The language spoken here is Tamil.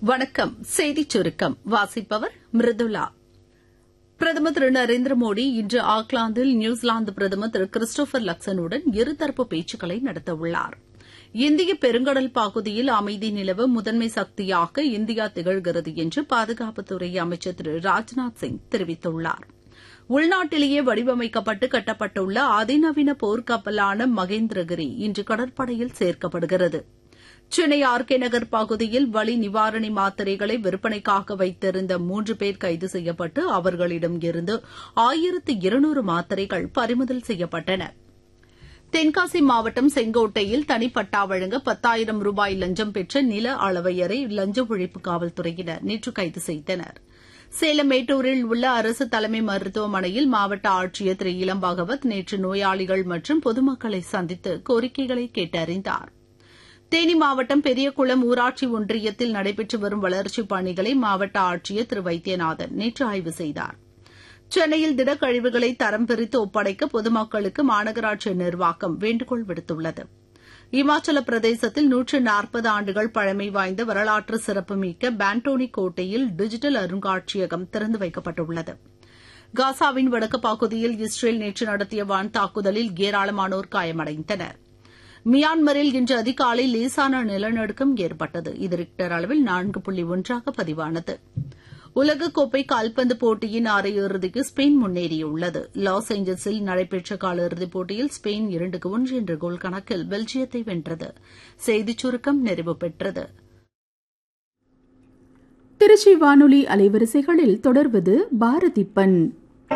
வணக்கம் செய்திச் சுருக்கம் வாசிப்பவர் மிருதுளா பிரதமர் திரு நரேந்திர மோடி இன்று ஆக்லாந்தில் நியூசிலாந்து பிரதமர் திரு கிறிஸ்டோபர் லக்சனுடன் இருதரப்பு பேச்சுக்களை நடத்தவுள்ளார் இந்திய பெருங்கடல் பகுதியில் அமைதி நிலவ முதன்மை சக்தியாக இந்தியா திகழ்கிறது என்று பாதுகாப்புத்துறை அமைச்சர் திரு ராஜ்நாத் சிங் தெரிவித்துள்ளார் உள்நாட்டிலேயே வடிவமைக்கப்பட்டு கட்டப்பட்டுள்ள அதிநவீன போர்க்கப்பலான மகேந்திரகிரி இன்று கடற்படையில் சேர்க்கப்படுகிறது சென்னை ஆர் கே நகர் பகுதியில் வலி நிவாரணி மாத்திரைகளை விற்பனைக்காக வைத்திருந்த மூன்று பேர் கைது செய்யப்பட்டு அவர்களிடம் இருந்து ஆயிரத்து இருநூறு மாத்திரைகள் பறிமுதல் செய்யப்பட்டன தென்காசி மாவட்டம் செங்கோட்டையில் தனிப்பட்டா வழங்க பத்தாயிரம் ரூபாய் லஞ்சம் பெற்ற நில அளவையரை லஞ்ச ஒழிப்பு காவல்துறையினர் நேற்று கைது செய்தனர் சேலம் மேட்டூரில் உள்ள அரசு தலைமை மருத்துவமனையில் மாவட்ட ஆட்சியர் திரு இளம் பகவத் நேற்று நோயாளிகள் மற்றும் பொதுமக்களை சந்தித்து கோரிக்கைகளை கேட்டறிந்தாா் தேனி மாவட்டம் பெரியகுளம் ஊராட்சி ஒன்றியத்தில் நடைபெற்று வரும் வளர்ச்சிப் பணிகளை மாவட்ட ஆட்சியர் திரு வைத்தியநாதன் நேற்று ஆய்வு செய்தார் சென்னையில் திடக்கழிவுகளை தரம் பிரித்து ஒப்படைக்க பொதுமக்களுக்கு மாநகராட்சி நிர்வாகம் வேண்டுகோள் விடுத்துள்ளது இமாச்சல பிரதேசத்தில் நூற்று நாற்பது ஆண்டுகள் பழமை வாய்ந்த வரலாற்று சிறப்புமிக்க பாண்டோனி கோட்டையில் டிஜிட்டல் அருங்காட்சியகம் திறந்து வைக்கப்பட்டுள்ளது காசாவின் வடக்கு பகுதியில் இஸ்ரேல் நேற்று நடத்திய வான் தாக்குதலில் ஏராளமானோர் காயமடைந்தனர் மியான்மரில் இன்று அதிகாலை லேசான நிலநடுக்கம் ஏற்பட்டது இது ரிக்டர் அளவில் நான்கு புள்ளி ஒன்றாக பதிவானது உலகக்கோப்பை கால்பந்து போட்டியின் அரையிறுதிக்கு ஸ்பெயின் முன்னேறியுள்ளது லாஸ் ஏஞ்சல்ஸில் நடைபெற்ற காலிறுதிப் போட்டியில் ஸ்பெயின் இரண்டுக்கு ஒன்று என்ற கோல் கணக்கில் பெல்ஜியத்தை வென்றது செய்திச் சுருக்கம் நிறைவு பெற்றது திருச்சி வானொலி அலைவரிசைகளில் தொடர்வது பாரதி பண்